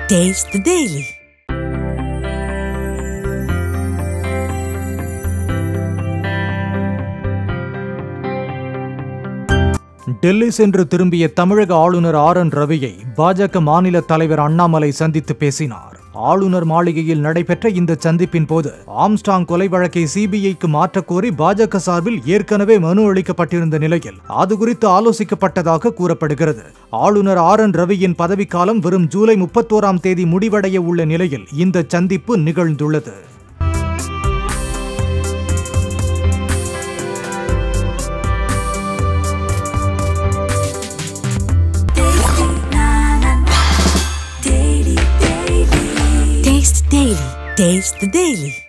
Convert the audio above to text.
Taste the Daily. Delhi சென்று திரும்பிய தமிழக ஆளுநர் ஆர் என் ரவியை பாஜக மாநில தலைவர் அண்ணாமலை சந்தித்து பேசினார் ஆளுநர் மாளிகையில் நடைபெற்ற இந்த சந்திப்பின் போது ஆம்ஸ்டாங் கொலை வழக்கை சிபிஐக்கு மாற்றக் கோரி பாஜக சார்பில் ஏற்கனவே மனு அளிக்கப்பட்டிருந்த நிலையில் அது குறித்து ஆலோசிக்கப்பட்டதாக கூறப்படுகிறது ஆளுநர் ஆர் என் ரவியின் பதவிக்காலம் வரும் ஜூலை முப்பத்தோராம் தேதி முடிவடைய உள்ள நிலையில் இந்த சந்திப்பு நிகழ்ந்துள்ளது Taste the Daily. Taste the Daily.